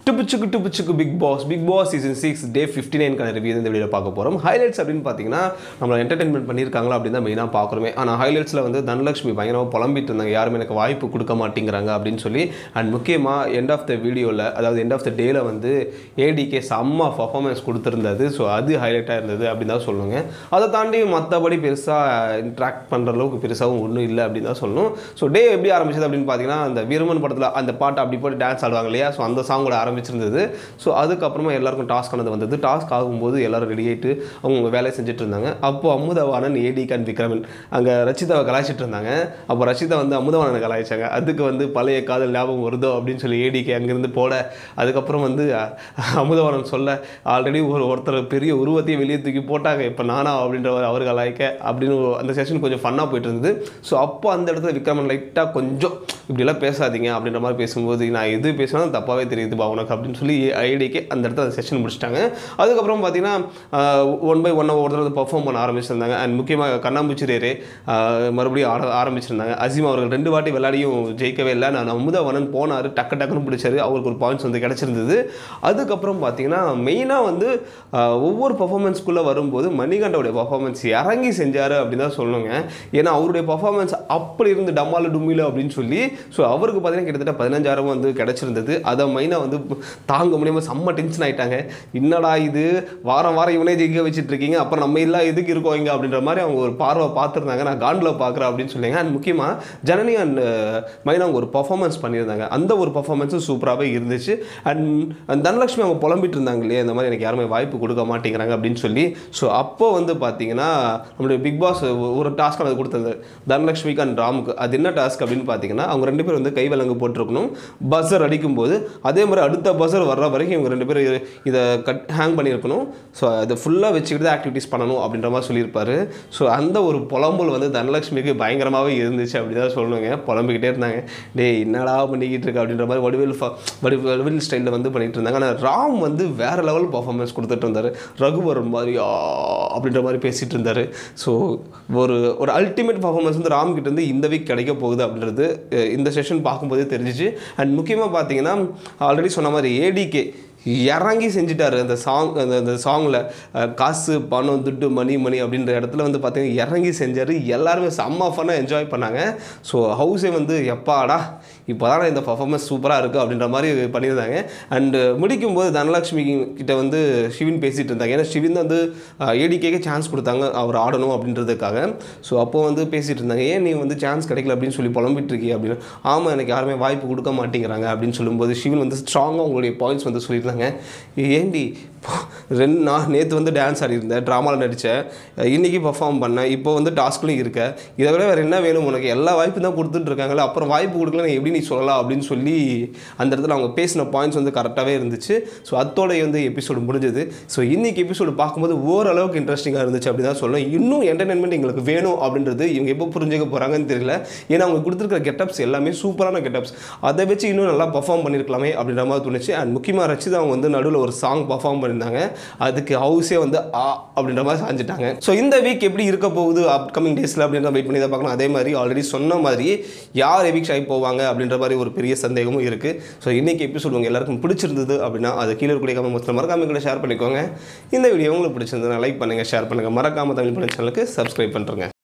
டுப்புச்சுக்கு டுப்புச்சுக்கு Bigg Boss Bigg Boss season six day fifty நைன்கான review இந்த வீடியோ பார்க்க போகிறோம் ஹைலைட்ஸ் அப்படின்னு பார்த்தீங்கன்னா நம்மளை என்டர்டைன்மெண்ட் பண்ணியிருக்காங்களா அப்படின்னு தான் மெயினாக பார்க்குறோமே ஆனால் ஹைலைட்ஸில் வந்து தனலட்சுமி பயங்கரமாக புலம்பிட்டு இருந்தாங்க யாருமே எனக்கு வாய்ப்பு கொடுக்க மாட்டேங்கிறாங்க அப்படின்னு சொல்லி அண்ட் முக்கியமாக எண்ட் ஆஃப் த வீடியோவில் அதாவது எண்ட் ஆஃப் த டேல வந்து ஏடிகே செம்ம பர்ஃபார்மன்ஸ் கொடுத்துருந்தது ஸோ அது ஹைலைட்டாக இருந்தது அப்படின்னு தான் சொல்லுங்க அதை தாண்டி மற்றபடி பெருசாக இன்ட்ராக்ட் பண்ணுற அளவுக்கு பெருசாகவும் ஒன்றும் இல்லை அப்படின்னு தான் சொல்லணும் ஸோ டே எப்படி ஆரம்பிச்சது அப்படின்னு பார்த்தீங்கன்னா அந்த வீரமன் படத்தில் அந்த பாட்டு அப்படி போட்டு டான்ஸ் ஆடுவாங்க இல்லையா ஸோ அந்த சாங்கோட ஆரம்பிச்சிருந்தது ஸோ அதுக்கப்புறமா எல்லாருக்கும் டாஸ்க் ஆனது வந்தது டாஸ்க் ஆகும்போது எல்லாரும் ரெடி ஆகிட்டு அவங்க வேலையை செஞ்சுட்டு இருந்தாங்க அப்போ அமுதவாணன் ஏடி கான் விக்ரமன் அங்கே ரச்சிதாவை கலாய்ச்சிட்டு இருந்தாங்க அப்போ ரச்சிதா வந்து அமுதவாணனை கலாய்ச்சாங்க அதுக்கு வந்து பழைய காதல் ஞாபகம் வருதோ அப்படின்னு சொல்லி ஏடிக்கு அங்கேருந்து போட அதுக்கப்புறம் வந்து அஹ், அமுதவாணன் சொல்ல ஆல்ரெடி ஒரு ஒருத்தர் பெரிய உருவத்தையே வெளியே தூக்கி போட்டாங்க இப்போ நானா அப்படின்ற அவர் கலாய்க்க அப்படின்னு ஒரு- அந்த செஷன் கொஞ்சம் ஃபன்னாக போயிட்டு இருந்தது ஸோ அப்போ அந்த இடத்துல விக்ரமன் லைட்டாக கொஞ்சம் இப்படிலாம் பேசாதீங்க அப்படின்ற மாதிரி பேசும்போது நான் எது பேசினாலும் தப்பாகவே தெரியுது பா உனக்கு அப்படின்னு சொல்லி ஐடிக்கு அந்த இடத்துல அந்த செஷன் முடிச்சிட்டாங்க அதுக்கப்புறம் பார்த்தீங்கன்னா ஒன் பை ஒன் ஒருத்தர் பர்ஃபார்ம் பண்ண ஆரம்பிச்சிருந்தாங்க அண்ட் முக்கியமாக கண்ணாம்பூச்சி ரேரே ஆஹ், மறுபடியும் ஆட ஆரம்பிச்சிருந்தாங்க அசீம் அவர்கள் ரெண்டு வாட்டி விளையாடியும் ஜெயிக்கவே இல்லை நான் அமுதவனன் போனார் டக்கு டக்குன்னு பிடிச்சாரு அவருக்கு ஒரு பாயிண்ட்ஸ் வந்து கிடச்சிருந்தது அதுக்கப்புறம் பார்த்தீங்கன்னா மெயினாக வந்து ஆஹ், ஒவ்வொரு பர்ஃபார்மன்ஸ்குள்ளே வரும்போது மணிகண்டோடைய பர்ஃபார்மன்ஸ் இறங்கி செஞ்சார் அப்படின்னு தான் சொல்லணுங்க ஏன்னா அவருடைய பர்ஃபார்மன்ஸ் அப்படி இருந்து டம்மாலு டும்மிலு அப்படின்னு சொல்லி ஸோ அவருக்கு பார்த்தீங்கன்னா கிட்டத்தட்ட பதினஞ்சாயிரம் வந்து கிடச்சிருந்தது அதை மெயினாக வந்து தாங்க முடியாமல் செம்ம டென்ஷன் ஆயிட்டாங்க என்னடா இது வாரம் வாரம் இவனே ஜெயிக்க வச்சுட்டு இருக்கீங்க அப்புறம் நம்ம எல்லாம் எதுக்கு இருக்கோம் இங்க அப்படின்ற மாதிரி அவங்க ஒரு பார்வை பார்த்துருந்தாங்க நான் காண்டில் பார்க்குறேன் அப்படின்னு சொல்லிங்க அண்ட் முக்கியமாக ஜனனி அண்ட் மைனா அவங்க ஒரு பர்ஃபார்மன்ஸ் பண்ணியிருந்தாங்க அந்த ஒரு பர்ஃபார்மன்ஸும் சூப்பராகவே இருந்துச்சு அண்ட் தனலட்சுமி அவங்க புலம்பிட்டு இருந்தாங்க இல்லையா இந்த மாதிரி எனக்கு யாருமே வாய்ப்பு கொடுக்க மாட்டேங்கிறாங்க அப்படின்னு சொல்லி ஸோ அப்போ வந்து பார்த்தீங்கன்னா நம்மளுடைய பிக் பாஸ் ஒரு டாஸ்க் அது கொடுத்தது தனலட்சுமிக்கு அண்ட் ராமுக்கு அது என்ன டாஸ்க் அப்படின்னு பார்த்தீங்கன்னா அவங்க ரெண்டு பேரும் வந்து கைவிலங்கு போட்டிருக்கணும் பஸ்ஸர் அடிக்கும்போது அதே மாதிரி அடுத்த பஸ்ஸர் வர்ற வரைக்கும் இவங்க ரெண்டு பேரும் இத- இதை கட் ஹேங் பண்ணியிருக்கணும் ஸோ அதை ஃபுல்லாக வச்சுக்கிட்டு தான் ஆக்டிவிட்டீஸ் பண்ணணும் அப்படின்ற மாதிரி சொல்லியிருப்பாரு ஸோ அந்த ஒரு புலம்பல் வந்து தனலட்சுமிக்கு பயங்கரமாகவே இருந்துச்சு அப்படி தான் சொல்லணுங்க புலம்பிக்கிட்டே இருந்தாங்க டேய் என்னடா பண்ணிக்கிட்டு இருக்க அப்படின்ற மாதிரி வடிவேல் ஃப- வடி வடிவேல் ஸ்டைலில் வந்து பண்ணிட்டு இருந்தாங்க ஆனால் ராம் வந்து வேற லெவல் பர்ஃபார்மன்ஸ் கொடுத்துட்டு இருந்தார் ரகுவரன் மாதிரி "ஆ" அப்படின்ற மாதிரி பேசிட்டு இருந்தார் ஸோ ஒரு ஒரு அல்டிமேட் பர்ஃபார்மன்ஸ் வந்து ராம் கிட்ட இருந்து இந்த வீக் கிடைக்க போகுது அப்படின்றது அஹ், இந்த செஷன் பார்க்கும்போதே தெரிஞ்சிச்சு அண்ட் முக்கியமாக பார்த்தீங்கன்னா ஆல்ரெடி சொன்ன மாதிரி ஏடிகே இறங்கி செஞ்சுட்டாரு அந்த சாங் அந்த அந்த சாங்கில் காசு பணம் துட்டு மணி மணி அப்படின்ற இடத்துல வந்து பார்த்தீங்கன்னா இறங்கி செஞ்சார் எல்லாருமே செம்ம ஃபன்னாக என்ஜாய் பண்ணாங்க ஸோ ஹவுஸே வந்து எப்பாடா இப்போ தான் இந்த பர்ஃபார்மன்ஸ் சூப்பராக இருக்குது அப்படின்ற மாதிரி பண்ணியிருந்தாங்க அண்டு முடிக்கும்போது தனலட்சுமி கிட்ட வந்து ஷிவின் பேசிகிட்டு இருந்தாங்க ஏன்னா ஷிவின் தான் வந்து ஏடிகேக்கு சான்ஸ் கொடுத்தாங்க அவர் ஆடணும் அப்படின்றதுக்காக ஸோ அப்போ வந்து பேசிகிட்டு இருந்தாங்க ஏன் நீ வந்து சான்ஸ் கிடைக்கல அப்படின்னு சொல்லி புலம்பிட்டு இருக்கீ அப்படின்னு ஆமாம் எனக்கு யாருமே வாய்ப்பு கொடுக்க மாட்டேங்கிறாங்க அப்படின்னு சொல்லும்போது ஷிவின் வந்து ஸ்ட்ராங்காக உங்களுடைய பாயிண்ட்ஸ் வந்து சொல்லியிருந்தாங்க ஏண்டி இப்போ ரெண்டு நான் நேற்று வந்து டான்ஸ் ஆடியிருந்தேன் ட்ராமாவில் நடித்தேன் இன்றைக்கி பர்ஃபார்ம் பண்ணேன் இப்போ வந்து டாஸ்க்லையும் இருக்க இதை விட வேறு என்ன வேணும் உனக்கு எல்லா வாய்ப்பு தான் கொடுத்துட்டு இருக்காங்களே அப்புறம் வாய்ப்பு கொடுக்கல நீ எப்படி நீ சொல்லலாம் அப்படின்னு சொல்லி அந்த இடத்துல அவங்க பேசின பாயிண்ட்ஸ் வந்து கரெக்டாகவே இருந்துச்சு ஸோ அத்தோட வந்து எபிசோடு முடிஞ்சது ஸோ இன்னைக்கு எபிசோடு பார்க்கும்போது ஓரளவுக்கு இன்ட்ரெஸ்டிங்காக இருந்துச்சு அப்படி தான் சொல்லணும் இன்னும் என்டர்டைன்மெண்ட் எங்களுக்கு வேணும் அப்படின்றது இவங்க எப்போ புரிஞ்சுக்க போகிறாங்கன்னு தெரியல ஏன்னா அவங்க கொடுத்துருக்கிற கெட்டப்ஸ் எல்லாமே சூப்பரான கெட்டப்ஸ் அதை வச்சு இன்னும் நல்லா பர்ஃபார்ம் பண்ணியிருக்கலாமே அப்படின்ற மாதிரி தோணுச்சு அண்ட் முக்கியமாக ரச்சிதா அவங்க வந்து நடுவில் ஒரு சாங் பர்ஃபார்ம் பண்ணியிருந்தாங்க அதுக்கு ஹவுஸே வந்து ஆ அப்படின்ற மாதிரி சாஞ்சிட்டாங்க ஸோ இந்த வீக் எப்படி இருக்க போகுது அப்கமிங் டேஸில் அப்படின்ற வெயிட் பண்ணி தான் பார்க்கலாம் அதே மாதிரி ஆல்ரெடி சொன்ன மாதிரி யார் எவிக்ஸ் ஆகி போவாங்க அப்படின்ற மாதிரி ஒரு பெரிய சந்தேகமும் இருக்குது ஸோ இன்னைக்கு எபிசோட் உங்கள் எல்லாருக்கும் பிடிச்சிருந்தது அப்படின்னா அது கீழே இருக்கக்கூடிய கமெண்ட் மறக்காம கூட ஷேர் பண்ணிக்கோங்க இந்த வீடியோ உங்களுக்கு பிடிச்சிருந்ததுன்னா லைக் பண்ணுங்கள் ஷேர் பண்ணுங்கள் மறக்காம தமிழ் பண்ண சேனலுக்கு சப்ஸ்கிரைப் பண்ணுறேங்க